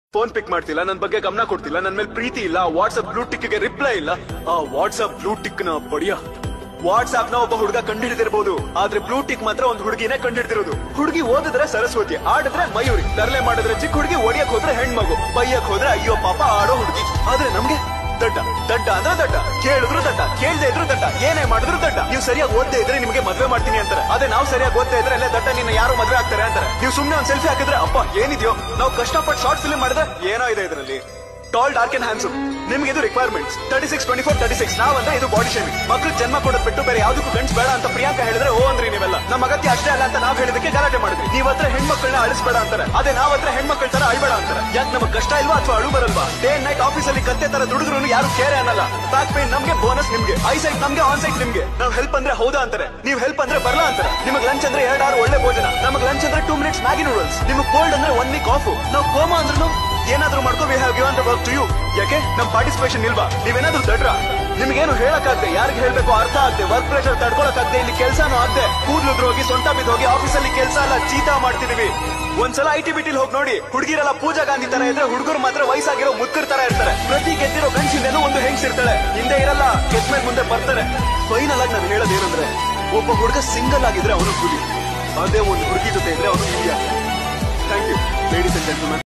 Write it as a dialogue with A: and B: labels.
A: phone pick ಮಾಡ್ತಿಲ್ಲ ನನ್ ಬಗ್ಗೆ ಗಮನ ಕೊಡ್ತಿಲ್ಲ ನನ್ ಮೇಲೆ ಪ್ರೀತಿ ಇಲ್ಲ ವಾಟ್ಸ್ಆಪ್ ಬ್ಲೂ ಟಿಕ್ ಗೆ ರಿಪ್ಲೈ ಇಲ್ಲ ಆ ವಾಟ್ಸ್ಆಪ್ ಬ್ಲೂ ಟಿಕ್ ನ ಬಡಿಯ ವಾಟ್ಸ್ಆಪ್ ನ ಒಬ್ಬ ಹುಡುಗ ಕಂಡಿಡಿದಿರಬಹುದು ಆದ್ರೆ ಬ್ಲೂ ಟಿಕ್ ಮಾತ್ರ ಒಂದು ಹುಡುಗಿನೇ ಕಂಡಿಡ್ದಿರೋದು ಹುಡುಗಿ ಓದಿದ್ರೆ ಸರಸ್ವತಿ ಆಡಿದ್ರೆ ಮಯೂರಿ ತರಲೆ ಮಾಡಿದ್ರೆ ಚಿಕ್ಕ ಹುಡುಗಿ ಒಡಿಯಕ್ ಹೋದ್ರೆ ಹೆಣ್ಮಗು ಬೈಯಕ್ ಹೋದ್ರೆ ಅಯ್ಯೋ ಪಾಪ ಆಡೋ ಹುಡುಗಿ ಆದ್ರೆ ನಮ್ಗೆ ದಡ್ಡ ದಡ್ಡ ಅಂದ್ರೆ ದಡ್ಡ ಕೇಳಿದ್ರು ದಡ್ಡ ಕೇಳ್ದೆ ಇದ್ರು ದಡ್ಡ ಏನೇ ಮಾಡಿದ್ರು ದಡ್ಡ ನೀವು ಸರಿಯಾಗಿ ಓದ್ದೇ ಇದ್ರೆ ನಿಮಗೆ ಮದ್ವೆ ಮಾಡ್ತೀನಿ ಅಂತಾರೆ ಅದೇ ನಾವು ಸರಿಯಾಗಿ ಓದ್ತಾ ಇದ್ರೆ ಅಲ್ಲೇ ದಡ್ಡ ನಿನ್ನ ಯಾರು ಮದ್ವೆ ಆಗ್ತಾರೆ ಅಂತಾರೆ ನೀವು ಸುಮ್ನೆ ಒಂದ್ ಸೆಲ್ಫಿ ಹಾಕಿದ್ರೆ ಅಪ್ಪ ಏನಿದೆಯೋ ನಾವು ಕಷ್ಟಪಟ್ಟು ಶಾರ್ಟ್ ಫಿಲ್ಮ್ ಮಾಡಿದ್ರೆ ಏನೋ ಇದೆ ಇದರಲ್ಲಿ ಟಾಲ್ ಡಾರ್ಕ್ ಅಂಡ್ ಹ್ಯಾಂಡ್ಸಮ್ ನಿಮ್ಗೆ ಇದು requirements thirty six twenty four thirty six ನಾವಂದ್ರೆ ಇದು ಬಾಡಿ ಶೇಮಿಂಗ್ ಮಕ್ಳು ಜನ್ಮ ಕೊಡೋದ್ ಬಿಟ್ಟು ಬೇರೆ ಯಾವ್ದಕ್ಕೂ ಗಂಡ್ಸ್ ಬೇಡ ಅಂತ ಪ್ರಿಯಾಂಕಾ ಹೇಳಿದ್ರೆ ಓ ಅಂದ್ರಿ ನೀವೆಲ್ಲ ನಮ್ಮ ಅಗತ್ಯ ಅಷ್ಟೇ ಅಲ್ಲ ಅಂತ ನಾವ್ ಹೇಳಿದಕ್ಕೆ ಗಲಾಟೆ ಮಾಡಿದ್ವಿ ನೀವ್ ಹತ್ರ ಹೆಣ್ಮಕ್ಳನ್ನ ಅಳಿಸ್ಬೇಡ ಅಂತಾರೆ ಅದೇ ನಾವ್ ಹತ್ರ ಹೆಣ್ಮಕ್ಳ ತರ ಅಳ್ಬೇಡ ಅಂತಾರೆ ಯಾಕೆ ನಮಗೆ ಕಷ್ಟ ಇಲ್ವಾ ಅಥವಾ ಅಳು ಬರಲ್ವಾ ಡೇ ನೈಟ್ ಆಫೀಸ್ ಅಲ್ಲಿ ಕತ್ತೆ ತರ ದುಡಿದ್ರು ಯಾರು ಕೇರೆ ಅನ್ನಲ್ಲ ಬ್ಯಾಕ್ ಪೇನ್ ನಮ್ಗೆ ಬೋನಸ್ ನಿಮ್ಗೆ ಐ ಸೈಟ್ ನಮ್ಗೆ ಆನ್ ಸೈಟ್ ನಿಮ್ಗೆ ನಾವ್ ಹೆಲ್ಪ್ ಅಂದ್ರೆ ಹೌದಾ ಅಂತಾರೆ ನೀವ್ ಹೆಲ್ಪ್ ಅಂದ್ರೆ ಬರಲ್ಲ ಅಂತಾರೆ ನಿಮಗ್ ಲಂಚ್ ಅಂದ್ರೆ ಎರಡ್ ಆರು ಒಳ್ಳೆ ಭೋಜನ ನಮಗ್ ಲಂಚ್ ಅಂದ್ರೆ ಟೂ ಮಿನಿಟ್ಸ್ ಮ್ಯಾಗಿ ನೂಡಲ್ಸ್ ನಿಮಗ್ ಕೋಲ್ಡ್ ಅಂದ್ರೆ ಒನ್ ವೀಕ್ ಆಫ್ ನಾವು ಕೋಮಾ ಅಂದ್ರೂ ಏನಾದ್ರೂ ಮಾಡ್ಕೋ we have given the work to you ಯಾಕೆ ನಮ್ ಪಾರ್ಟಿಸಿಪೇಷನ್ ಇಲ್ವಾ ನೀವೇನಾದ್ರೂ ದಡ್ರ ನಿಮ್ಗೇನು ಹೇಳಕ್ಕಾಗ್ದೆ ಯಾರಿಗೆ ಹೇಳ್ಬೇಕು ಅರ್ಥ ಆಗ್ದೆ ವರ್ಕ್ ಪ್ರೆಷರ್ ತಡ್ಕೊಳಕ್ಕಾಗ್ದೆ ಇಲ್ಲಿ ಕೆಲ್ಸಾನು ಆಗ್ದೆ ಕೂದ್ಲು ಹೋಗಿ ಸೊಂಟ ಬಿದ್ದು ಹೋಗಿ ಆಫೀಸಲ್ಲಿ ಕೆಲಸ ಎಲ್ಲ ಚೀತಾ ಮಾಡ್ತಿದೀವಿ ಒಂದ್ಸಲ ಐ ಟಿ ಬಿಟಿಲ್ ಹೋಗಿ ನೋಡಿ ಹುಡುಗಿರೆಲ್ಲ ಪೂಜಾ ಗಾಂಧಿ ತರ ಇದ್ರೆ ಹುಡುಗರು ಮಾತ್ರ ವಯಸ್ಸಾಗಿರೋ ಮುದ್ಕರ್ ತರ ಇರ್ತಾರೆ ಪ್ರತಿ ಗೆದ್ದಿರೋ ಗಂಡಸಿಂದೇನೋ ಒಂದು ಹೆಂಗ್ಸ್ ಇರ್ತಾಳೆ ಹಿಂದೆ ಇರಲ್ಲ ಗೆದ್ಮೇಲೆ ಮುಂದೆ ಬರ್ತಾರೆ ಫೈನಲ್ ಆಗಿ ನಾನು ಹೇಳೋದೇನಂದ್ರೆ ಒಬ್ಬ ಹುಡುಗ ಸಿಂಗಲ್ ಆಗಿದ್ರೆ ಅವನು ಹುಲಿ ಅದೇ ಒಂದು ಹುಡುಗಿ ಜೊತೆ ಇದ್ರೆ ಅವನು ಹುಲಿಯ thank you ladies and gentleman